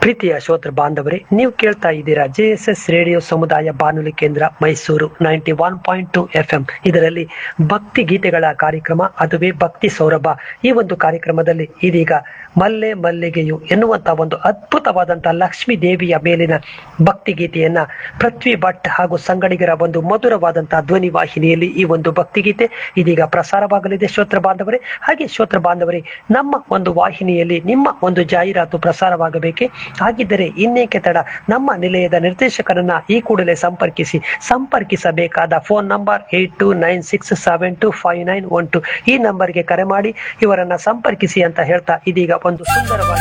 ಪ್ರೀತಿಯ ಶ್ರೋತೃ ಬಾಂಧವರೇ ನೀವು ಕೇಳ್ತಾ ಇದ್ದೀರಾ ಜೆ ಎಸ್ ಎಸ್ ರೇಡಿಯೋ ಸಮುದಾಯ ಬಾನುಲಿ ಕೇಂದ್ರ Mysuru ninety one point two F M ಇದರಲ್ಲಿ ಭಕ್ತಿ ಗೀತೆಗಳ ಕಾರ್ಯಕ್ರಮ ಅದುವೇ ಭಕ್ತಿ ಸೌರಭ ಈ ಒಂದು ಕಾರ್ಯಕ್ರಮದಲ್ಲಿ ಇದೀಗ ಮಲ್ಲೆ ಮಲ್ಲಿಗೆಯು ಎನ್ನುವಂತ ಒಂದು ಅದ್ಭುತವಾದಂತಹ ಲಕ್ಷ್ಮೀ ದೇವಿಯ ಮೇಲಿನ ಭಕ್ತಿ ಗೀತೆಯನ್ನ ಪೃಥ್ವಿ ಭಟ್ ಹಾಗೂ ಸಂಗಡಿಗರ ಒಂದು ಮಧುರವಾದಂತಹ ಧ್ವನಿ ವಾಹಿನಿಯಲ್ಲಿ ಈ ಒಂದು ಭಕ್ತಿ ಗೀತೆ ಇದೀಗ ಪ್ರಸಾರವಾಗಲಿದೆ ಶ್ರೋತ್ರ ಬಾಂಧವರೇ ಹಾಗೆ ಶ್ರೋತ್ರ ಬಾಂಧವರೇ ನಮ್ಮ ಒಂದು ವಾಹಿನಿಯಲ್ಲಿ ನಿಮ್ಮ ಒಂದು ಜಾಹೀರಾತು ಪ್ರಸಾರವಾಗಬೇಕೆ ಹಾಗಿದ್ದರೆ ಇನ್ನೇಕೆ ತಡ ನಮ್ಮ ನಿಲಯದ ನಿರ್ದೇಶಕರನ್ನ ಈ ಕೂಡಲೇ ಸಂಪರ್ಕಿಸಿ ಸಂಪರ್ಕಿಸಬೇಕಾದ phone number eight two nine six seven two five nine one two ಈ ನಂಬರ್ಗೆ ಕರೆ ಮಾಡಿ ಇವರನ್ನ ಸಂಪರ್ಕಿಸಿ ಅಂತ ಹೇಳ್ತಾ ಇದೀಗ ಒಂದು ಸುಂದರವಾದ